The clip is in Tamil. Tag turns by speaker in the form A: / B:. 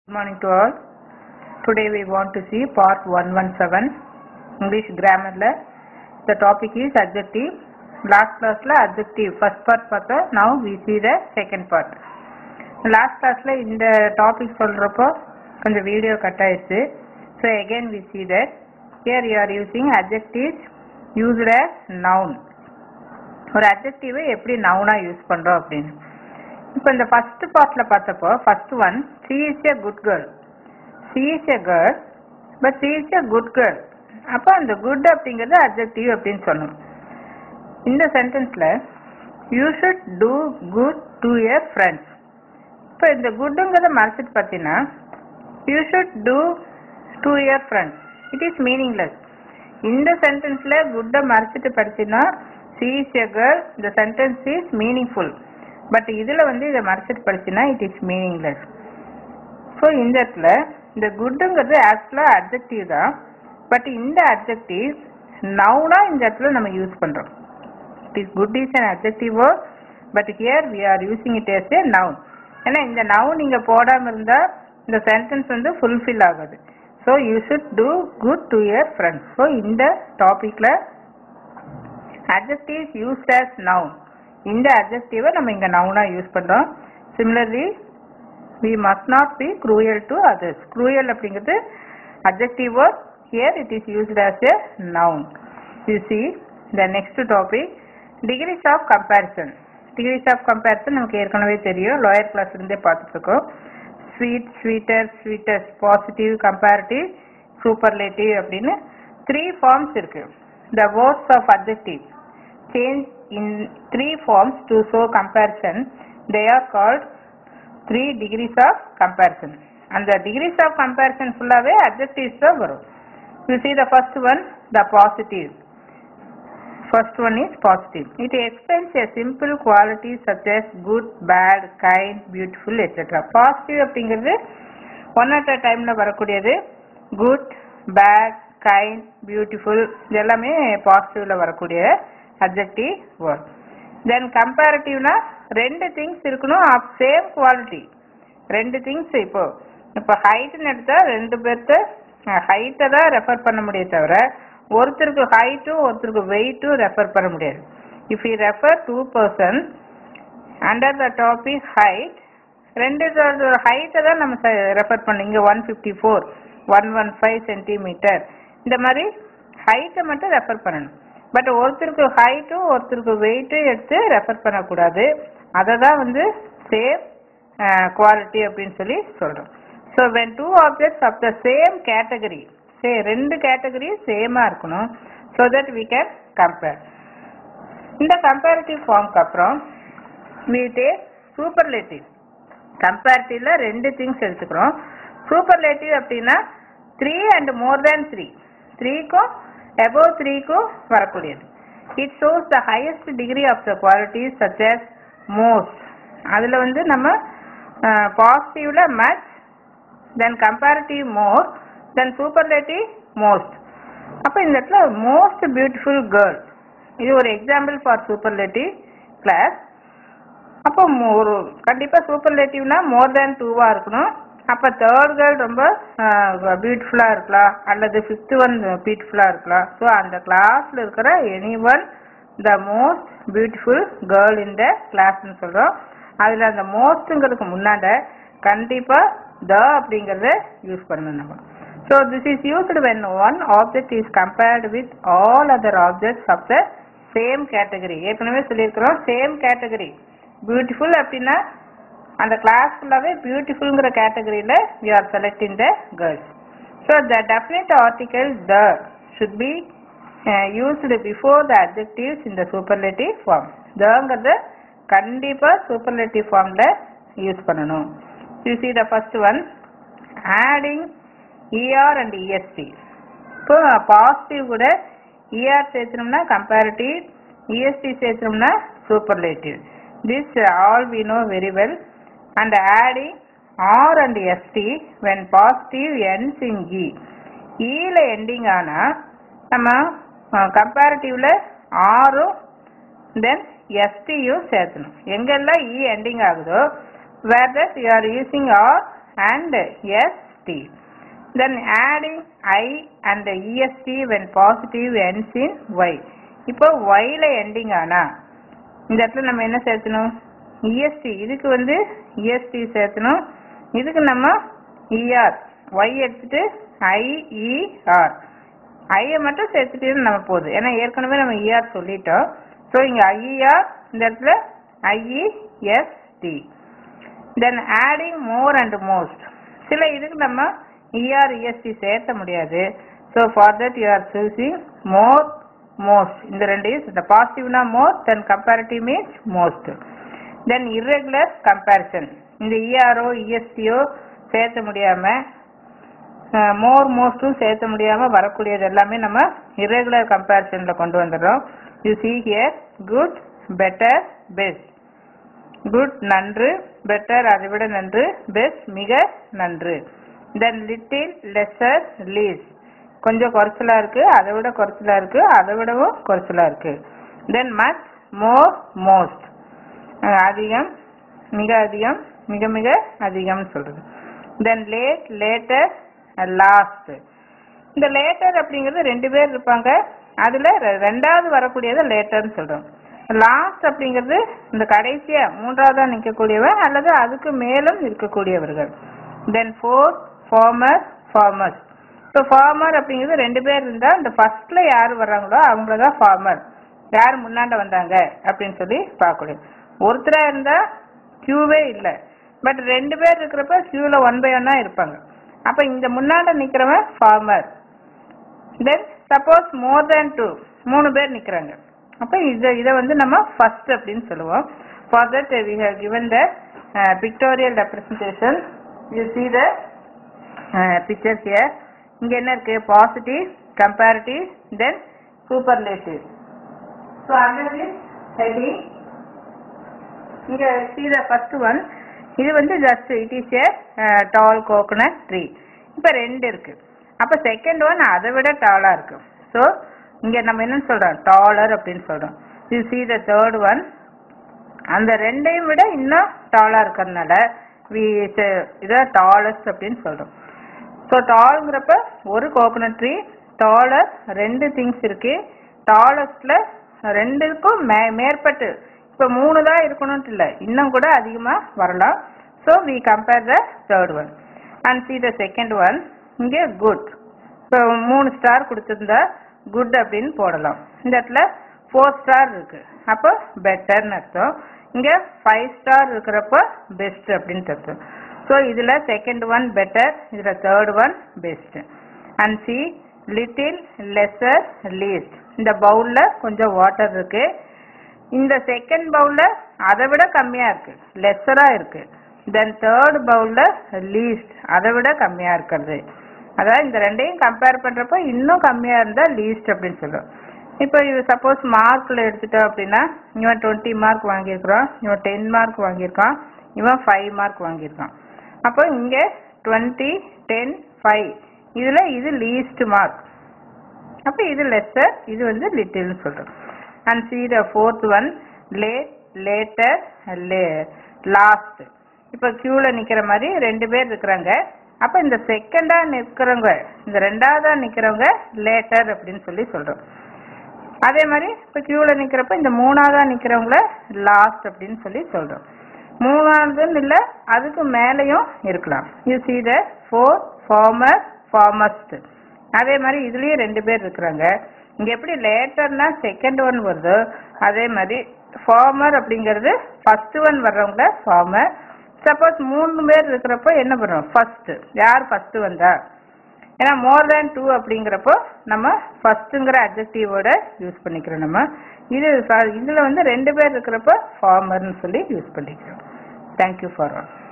A: Good morning to all. Today we want to see part 117 English grammar ல the topic is adjective. Last class ல adjective first part பார்த்தோம் now we see the second part. Last class ல இந்த topic சொல்றப்போ கொஞ்சம் வீடியோ கட் ஆயிடுச்சு so again we see that here you are using adjectives used as noun. ஒரு adjective எப்படி நவுனா யூஸ் பண்றோம் அப்படின்னு இப்போ இந்த ஃபர்ஸ்ட் பார்ட்ல பார்த்தப்போ first one she is a good girl she is a girl but she is a good girl அப்போ அந்த குட் அப்படிங்கிறது அப்ஜெக்டிவ் அப்படின்னு சொல்லணும் இந்த சென்டென்ஸ்ல you should do good to a friends இப்போ இந்த குட்டுங்கிறத மறைச்சிட்டு பார்த்தீங்கன்னா you should do to a friends it is meaningless இந்த சென்டென்ஸ்ல குட்டை மறைச்சிட்டு படிச்சீங்கன்னா சி இஸ் எ கேர்ள் இந்த சென்டென்ஸ் இஸ் மீனிங்ஃபுல் பட் இதுல வந்து இதை மறைச்சிட்டு படிச்சுன்னா இட் இஸ் மீனிங்லெஸ் ஸோ இந்த இடத்துல இந்த குட்டுங்கிறது ஆக்சுவலா அப்ஜெக்டிவ் தான் பட் இந்த அப்ஜெக்டிவ் நவுனா இந்த இடத்துல நம்ம யூஸ் பண்றோம் it is good is an adjective word but here we are using it as a noun ஏன்னா இந்த நவுன் நீங்க போடாம இருந்தா இந்த சென்டென்ஸ் வந்து ஃபுல்ஃபில் ஆகாது so you should do good to your friends so இந்த டாபிக்ல adjectives used as noun இந்த adjective நம்ம இங்க நவுனா யூஸ் பண்றோம் similarly we must not be cruel to others cruel அப்படிங்கிறது adjective word here it is used as a noun you see the next topic degrees of comparison degrees of comparison நமக்கு ஏற்கனவே தெரியும் லோயர் கிளாஸ் இருந்தே பார்த்துட்டு இருக்கோம் sweet sweeter sweetest positive comparative superlative அப்படின்னு த்ரீ ஃபார்ம்ஸ் இருக்கு the words of adjective change in three forms to show comparison they are called three degrees of comparison and the degrees of comparison ஃபுல்லாவே adjectives தான் வரும் you see the first one the positive first one is positive it explains a simple quality such as good bad kind beautiful etc positive அப்படிங்கிறது ஒன் அட் அ டைம்ல வரக்கூடியது குட் பேட் கைண்ட் பியூட்டிஃபுல் இது எல்லாமே பாசிட்டிவ்ல வரக்கூடிய அப்ஜெக்டிவ் வேர்ட் தென் கம்பேரிட்டிவ்னா ரெண்டு திங்ஸ் இருக்கணும் ஆஃப் சேம் குவாலிட்டி ரெண்டு திங்ஸ் இப்போ இப்போ ஹைட்னு எடுத்தா ரெண்டு பேர்த்த ஹைட்டை தான் ரெஃபர் பண்ண முடியும் தவிர ஒருத்தருக்கு ஹைட்டும் ஒருத்தருக்கு வெயிட்டும் ரெஃபர் பண்ண முடியாது if you refer two person under the topic height ரெண்டு ஹைட்டை தான் நம்ம ரெஃபர் பண்ண இங்கே one fifty four one one five centimetre இந்த மாதிரி ஹைட்டை மட்டும் ரெஃபர் பண்ணணும் பட் ஒருத்தருக்கு ஹைட்டும் ஒருத்தருக்கு வெயிட்டும் எடுத்து ரெஃபர் பண்ணக்கூடாது அதை தான் வந்து சேம் குவாலிட்டி அப்படின்னு சொல்லி சொல்கிறோம் so when two objects of the same category say ரெண்டு கேட்டகரி சேமாக இருக்கணும் so that we can compare இந்த கம்பேரிட்டிவ் ஃபார்ம்க்கு அப்புறம் வி டேக் சூப்பர்லேட்டிவ் கம்பேரிட்டிவ்ல ரெண்டு திங்ஸ் எடுத்துக்கிறோம் சூப்பர்லேட்டிவ் அப்படின்னா three and more than three த்ரீக்கும் அபவ் த்ரீக்கும் வரக்கூடியது it shows the highest degree of the quality such as most அதில் வந்து நம்ம பாசிட்டிவ்ல much then comparative more then superlative most அப்போ இந்த இடத்துல மோஸ்ட் பியூட்டிஃபுல் கேர்ள் இது ஒரு எக்ஸாம்பிள் ஃபார் சூப்பர்லேட்டிவ் கிளாஸ் அப்போ ஒரு கண்டிப்பாக சூப்பர்லேட்டிவ்னா மோர் தேன் டூவாக இருக்கணும் அப்போ தேர்ட் கேர்ள் ரொம்ப பியூட்டிஃபுல்லாக இருக்கலாம் அல்லது ஃபிஃப்த் ஒன் பியூட்டிஃபுல்லாக இருக்கலாம் ஸோ அந்த கிளாஸில் இருக்கிற any one the most beautiful girl in the கிளாஸ்னு சொல்கிறோம் அதில் அந்த மோஸ்ட்டுங்கிறதுக்கு முன்னாடி கண்டிப்பாக த அப்படிங்கிறத யூஸ் பண்ணணும் நம்ம so this is used when one object is compared with all other objects of the same category ஏற்கனவே சொல்லியிருக்கிறோம் சேம் கேட்டகரி பியூட்டிஃபுல் அப்படின்னா அந்த கிளாஸ் ஃபுல்லாகவே பியூட்டிஃபுல்ங்கிற கேட்டகரியில் we are selecting the girls so the definite article the should be used before the adjectives இந்த சூப்பர்லேட்டிவ் ஃபார்ம் தங்கிறத கண்டிப்பாக சூப்பர்லேட்டிவ் ஃபார்மில் யூஸ் பண்ணணும் you see the first one adding E R and E S T இப்போ பாசிட்டிவ் கூட இஆர் சேர்த்தனோம்னா கம்பேரிட்டிவ் இஎஸ்டி சேர்த்தனோம்னா superlative this uh, all we know very well and adding r and st when positive ends in e e ல ending ஆனா நம்ம கம்பேரிட்டிவ்ல ஆரும் தென் எஸ்டியும் சேர்த்தணும் எங்கெல்லாம் இ எண்டிங் ஆகுதோ where that you are using R and st. Then adding i and est when positive ends in y. இப்போ yல ending ஆனா இந்த இடத்துல நம்ம என்ன சேர்த்தணும் est இதுக்கு வந்து est சேர்த்தணும் இதுக்கு நம்ம er y எடுத்துட்டு i e r ஐயை மட்டும் சேர்த்துட்டு நம்ம போகுது ஏன்னா ஏற்கனவே நம்ம er சொல்லிட்டோம் ஸோ இங்க ஐஇஆர் இந்த இடத்துல I E S T then adding more and most சில இதுக்கு நம்ம இஆர் இஎஸ்டி சேர்த்த முடியாது so for that you are choosing more most இந்த ரெண்டு இஸ் இந்த பாசிட்டிவ்னா more then comparative means most then irregular comparison இந்த இஆர்ஓ இஎஸ்டியோ சேர்த்த முடியாம மோர் மோஸ்ட்டும் சேர்த்த முடியாம வரக்கூடியது எல்லாமே நம்ம irregular கம்பேரிசன்ல கொண்டு வந்துடுறோம் you see here good better best good நன்று பெட்டர் அதை விட நன்று பெஸ்ட் மிக நன்று தென் லிட்டில் லெசர் லீஸ் கொஞ்சம் குறைச்சலா இருக்கு அதை விட குறைச்சலா இருக்கு அதை விடவும் குறைச்சலா இருக்கு தென் மச் மோர் மோஸ்ட் அதிகம் மிக அதிகம் மிக மிக அதிகம்னு சொல்றது தென் லேட் லேட்டர் லாஸ்ட் இந்த லேட்டர் அப்படிங்கிறது ரெண்டு பேர் இருப்பாங்க அதுல ரெ- ரெண்டாவது வரக்கூடியதை லேட்டர்னு சொல்றோம் லாஸ்ட் அப்படிங்கிறது இந்த கடைசியா மூன்றாவதா நிற்கக்கூடியவன் அல்லது அதுக்கு மேலும் இருக்கக்கூடியவர்கள் தென் ஃபோர் ஃபார்மர் ஃபார்மர்ஸ் இப்போ ஃபார்மர் அப்படிங்கிறது ரெண்டு பேர் இருந்தா இந்த ஃபர்ஸ்ட்ல யார் வர்றாங்களோ அவங்கள தான் ஃபார்மர் யார் முன்னாண்ட வந்தாங்க அப்படின்னு சொல்லி பார்க்கணும் ஒருத்தரா இருந்தா கியூவே இல்லை பட் ரெண்டு பேர் இருக்கிறப்ப கியூல ஒன் பை ஒன்னா இருப்பாங்க அப்ப இந்த முன்னாண்ட நிக்கிறவன் former then suppose more than two மூணு பேர் நிக்கிறாங்க அப்ப இத இத வந்து நம்ம ஃபர்ஸ்ட் அப்படின்னு சொல்லுவோம் for that we have given the pictorial representation you see the picture here இங்க என்ன இருக்கு positive comparative then superlative so under this heading இங்க see the first one இது வந்து just it is a tall coconut tree இப்போ ரெண்டு இருக்கு அப்போ செகண்ட் ஒன் அதை விட டாலா இருக்கு ஸோ இங்க நம்ம என்ன சொல்றோம் டாலர் அப்படின்னு சொல்றோம் you see the third one அந்த ரெண்டையும் விட இன்னும் டாலா இருக்கிறதுனால வி இதை டாலஸ்ட் அப்படின்னு சொல்றோம் ஸோ டால்ங்கிறப்ப ஒரு கோகனட் ட்ரீ டாலர் ரெண்டு திங்ஸ் இருக்கு டாலஸ்ட்ல ரெண்டுக்கும் மே மேற்பட்டு இப்போ மூணு தான் இருக்கணும்ட்டு இல்லை இன்னும் கூட அதிகமாக வரலாம் so we compare the third one and see the second one இங்கே குட் இப்போ மூணு ஸ்டார் கொடுத்துருந்தா குட் அப்படின்னு போடலாம் இந்த இடத்துல ஃபோர் ஸ்டார் இருக்கு அப்போ பெட்டர்னு அர்த்தம் இங்க ஃபைவ் ஸ்டார் இருக்கிறப்ப பெஸ்ட் அப்படின்னு அர்த்தம் ஸோ இதுல செகண்ட் ஒன் பெட்டர் இதுல third one best and see little lesser least இந்த பவுல்ல கொஞ்சம் வாட்டர் இருக்கு இந்த செகண்ட் பவுல்ல அதை விட கம்மியா இருக்கு லெஸரா இருக்கு தென் தேர்ட் பவுல்ல லீஸ்ட் அதை விட கம்மியா இருக்கிறது அதாவது இந்த ரெண்டையும் கம்பேர் பண்றப்ப இன்னும் கம்மியா இருந்தா லீஸ்ட் அப்படின்னு சொல்றோம் இப்போ இது சப்போஸ் மார்க்ல எடுத்துட்டோம் அப்படின்னா இவன் டுவெண்ட்டி மார்க் வாங்கியிருக்கிறான் இவன் டென் மார்க் வாங்கியிருக்கான் இவன் ஃபைவ் மார்க் வாங்கியிருக்கான் அப்போ இங்க டுவெண்ட்டி டென் ஃபைவ் இதுல இது லீஸ்ட் மார்க் அப்ப இது லெஸ்ஸர் இது வந்து லிட்டில்னு சொல்றோம் and see the fourth one late later லே லாஸ்ட் இப்போ கியூல நிக்கிற மாதிரி ரெண்டு பேர் இருக்கிறாங்க அப்ப இந்த செகண்டா நிக்கிறவங்க இந்த ரெண்டாவதா நிக்கிறவங்க லேட்டர் அப்படின்னு சொல்லி சொல்றோம் அதே மாதிரி இப்போ கியூல நிக்கிறப்ப இந்த மூணாவதா நிக்கிறவங்கள லாஸ்ட் அப்படின்னு சொல்லி சொல்றோம் மூணாவதுன்னு இல்லை அதுக்கு மேலேயும் இருக்கலாம் you see the fore former foremost அதே மாதிரி இதுலயும் ரெண்டு பேர் இருக்கிறாங்க இங்க எப்படி லேட்டர்னா செகண்ட் ஒன் வருதோ அதே மாதிரி ஃபார்மர் அப்படிங்கிறது ஃபர்ஸ்ட் ஒன் வர்றவங்கள ஃபார்மர் சப்போஸ் மூணு பேர் இருக்கிறப்போ என்ன பண்ணுறோம் ஃபர்ஸ்ட் யார் ஃபர்ஸ்ட் வந்தா ஏன்னா மோர் தேன் டூ அப்படிங்கிறப்போ நம்ம ஃபர்ஸ்ட்டுங்கிற அட்ஜெக்டிவோட யூஸ் பண்ணிக்கிறோம் நம்ம இது ஃப- இதுல வந்து ரெண்டு பேர் இருக்கிறப்போ ஃபார்மர்னு சொல்லி யூஸ் பண்ணிக்கிறோம் தேங்க்யூ ஃபார் ஆல்